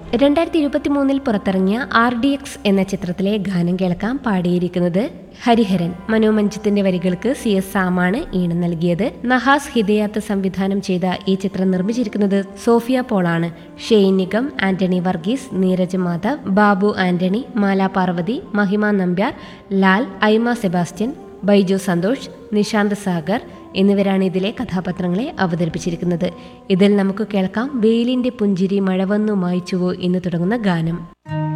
രണ്ടായിരത്തി ഇരുപത്തി മൂന്നിൽ പുറത്തിറങ്ങിയ ആർ ഡി എക്സ് എന്ന ചിത്രത്തിലെ ഗാനം കേൾക്കാം പാടിയിരിക്കുന്നത് ഹരിഹരൻ മനോമഞ്ചത്തിന്റെ വരികൾക്ക് സി എസ് സാമാണ് ഈണം നൽകിയത് നഹാസ് ഹിദയാത്ത് സംവിധാനം ചെയ്ത ഈ ചിത്രം നിർമ്മിച്ചിരിക്കുന്നത് സോഫിയ പോളാണ് ഷെയ്ൻ നിഗം ആന്റണി വർഗീസ് നീരജ് മാധവ് ബാബു ആന്റണി മാല പാർവതി മഹിമ നമ്പ്യാർ ലാൽ ഐമ സെബാസ്റ്റ്യൻ ബൈജു സന്തോഷ് നിശാന്ത് സാഗർ എന്നിവരാണ് ഇതിലെ കഥാപാത്രങ്ങളെ അവതരിപ്പിച്ചിരിക്കുന്നത് ഇതിൽ നമുക്ക് കേൾക്കാം വെയിലിന്റെ പുഞ്ചിരി മഴ വന്നു മായ്ച്ചുവോ എന്ന് തുടങ്ങുന്ന ഗാനം